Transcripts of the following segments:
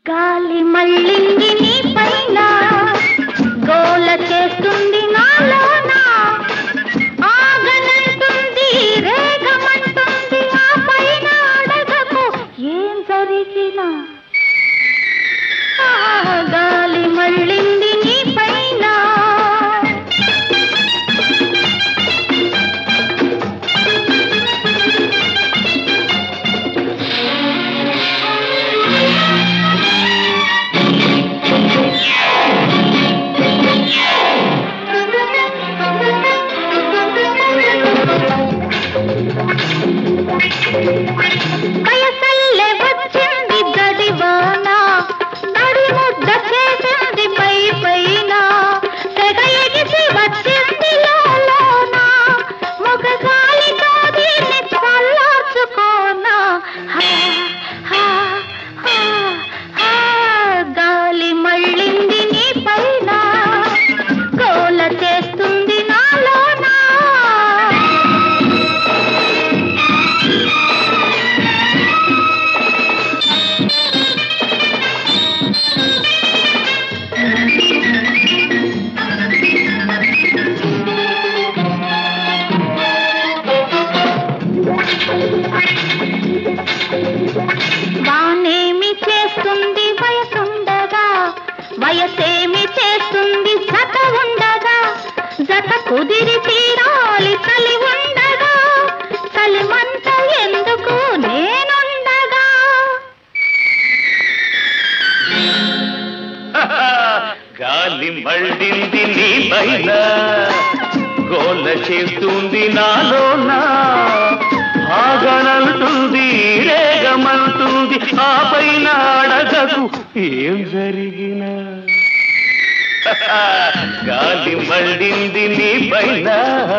గాలి మళ్ళింది నీ పైన గోల చేస్తుంది నాలోన ఆగనంటుంది రేగమంటుంది ఆ పైన అడగకు ఏం జరిగినా ఆ, గాలి మళ్ళింది నీ పైన వయసల్లే వచ్చింది గడివాన నడి ముద్ద చేసింది పై పైన తెగ ఎగిసి వచ్చింది లోన మగగాలితో దీన్ని చల్లార్చుకోనా హా, హా, హా, హా. గాలి మళ్ళింది నీ పైన గోల చేస్తుంది నాలోనా వానేమి చేస్తుంది వయసుండగా వయసేమి చేస్తుంది జత ఉండగా జత కుదిరి తీరాలి చలి ఉండగా చలిమంట ఎందుకు నేనుండగా గాలి మళ్ళింది నీ పైన గోల చేస్తుంది నాలోన ఆగనంటుంది రేగమంటుంది ఆ పైన అడగకు ఏం జరిగినా గాలి మళ్ళింది నీ పైన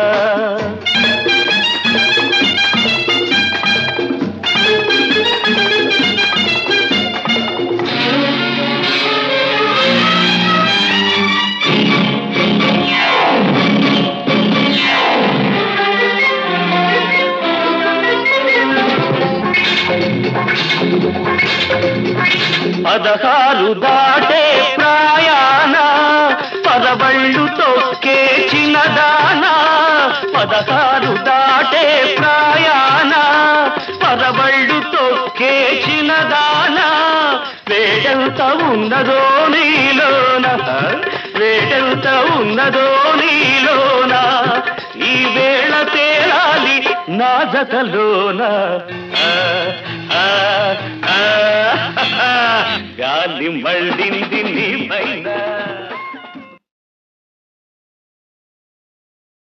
పదహారు దాటే ప్రాయాణ పదబళ్ళు తొక్కే చిన్నదాన పదహారు దాటే ప్రాయాణ పదబళ్ళు తొక్కే చిన్నదాన వేడెంత ఉన్నదో నీలోన వేడెంత ఉన్నదో నీలోన ఈ వేళ తేలాలి నా జతలోన ఆ, ఆ, ఆ, గాలి మళ్ళింది నీ పైన